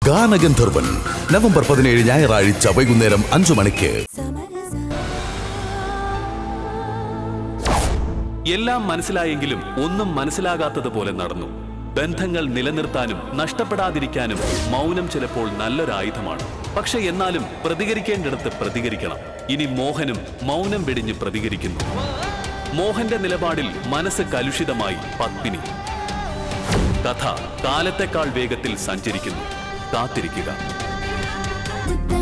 ഗാനഗന്ധർവൻ November പതിനേഴ് ഞായറാഴ്ച വൈകുന്നേരം അഞ്ചു മണിക്ക് എല്ലാം മനസ്സിലായെങ്കിലും ഒന്നും മനസ്സിലാകാത്തതുപോലെ നടന്നു ബന്ധങ്ങൾ നിലനിർത്താനും നഷ്ടപ്പെടാതിരിക്കാനും മൗനം ചിലപ്പോൾ നല്ലൊരായുധമാണ് പക്ഷെ എന്നാലും പ്രതികരിക്കേണ്ടിടത്ത് പ്രതികരിക്കണം ഇനി മോഹനും മൗനം വെടിഞ്ഞ് പ്രതികരിക്കുന്നു മോഹന്റെ നിലപാടിൽ മനസ്സ് കലുഷിതമായി പത്മിനി കഥ കാലത്തെക്കാൾ വേഗത്തിൽ സഞ്ചരിക്കുന്നു കാത്തിരിക്കുക Da